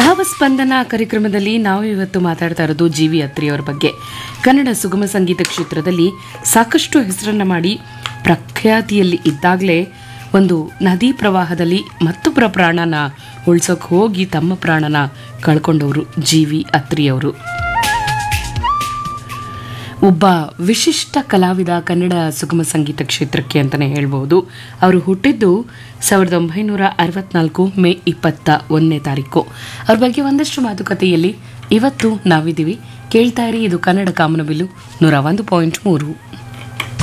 ಭಾವಸ್ಪಂದನ ಕಾರ್ಯಕ್ರಮದಲ್ಲಿ ನಾವು ಇವತ್ತು ಮಾತಾಡ್ತಾ ಇರೋದು ಜಿ ವಿ ಅತ್ರಿಯವರ ಬಗ್ಗೆ ಕನ್ನಡ ಸುಗಮ ಸಂಗೀತ ಕ್ಷೇತ್ರದಲ್ಲಿ ಸಾಕಷ್ಟು ಹೆಸರನ್ನ ಮಾಡಿ ಪ್ರಖ್ಯಾತಿಯಲ್ಲಿ ಇದ್ದಾಗಲೇ ಒಂದು ನದಿ ಪ್ರವಾಹದಲ್ಲಿ ಮತ್ತೊಬ್ಬರ ಪ್ರಾಣನ ಉಳ್ಸೋಕೆ ಹೋಗಿ ತಮ್ಮ ಪ್ರಾಣನ ಕಳ್ಕೊಂಡವರು ಜಿ ವಿ ಅತ್ರಿಯವರು ಒಬ್ಬ ವಿಶಿಷ್ಟ ಕಲಾವಿದ ಕನ್ನಡ ಸುಗಮ ಸಂಗೀತ ಕ್ಷೇತ್ರಕ್ಕೆ ಅಂತಲೇ ಹೇಳ್ಬೋದು ಅವರು ಹುಟ್ಟಿದ್ದು ಸಾವಿರದ ಒಂಬೈನೂರ ಅರವತ್ನಾಲ್ಕು ಮೇ ಇಪ್ಪತ್ತ ಒಂದನೇ ತಾರೀಕು ಅವ್ರ ಬಗ್ಗೆ ಒಂದಷ್ಟು ಮಾತುಕತೆಯಲ್ಲಿ ಇವತ್ತು ನಾವಿದ್ದೀವಿ ಕೇಳ್ತಾ ಇರಿ ಇದು ಕನ್ನಡ ಕಾಮನಬಿಲ್ಲು ನೂರ ಒಂದು ಪಾಯಿಂಟ್ ಮೂರು